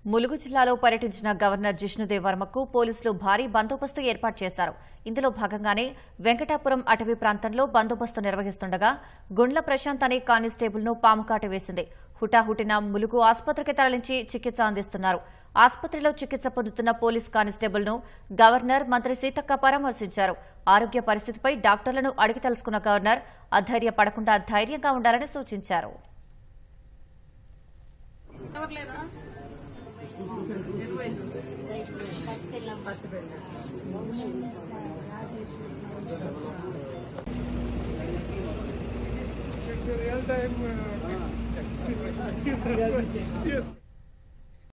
ములుగు జిల్లాలో పర్యటించిన గవర్నర్ జిష్ణుదేవ్ వర్మకు పోలీసులు భారీ బందోబస్తు ఏర్పాటు చేశారు ఇందులో భాగంగానే వెంకటాపురం అటవీ ప్రాంతంలో బందోబస్తు నిర్వహిస్తుండగా గుండ్ల ప్రశాంత్ అనే కానిస్టేబుల్ను పాముకాటు వేసింది హుటాహుటిన ములుగు ఆసుపత్రికి తరలించి చికిత్స అందిస్తున్నారు ఆసుపత్రిలో చికిత్స పొందుతున్న పోలీస్ కానిస్టేబుల్ను గవర్నర్ మంత్రి సీతక్క పరామర్శించారు ఆరోగ్య పరిస్థితిపై డాక్టర్లను అడిగి తెలుసుకున్న గవర్నర్ అధైర్యపడకుండా ధైర్యంగా ఉండాలని సూచించారు real time uh, check. yes.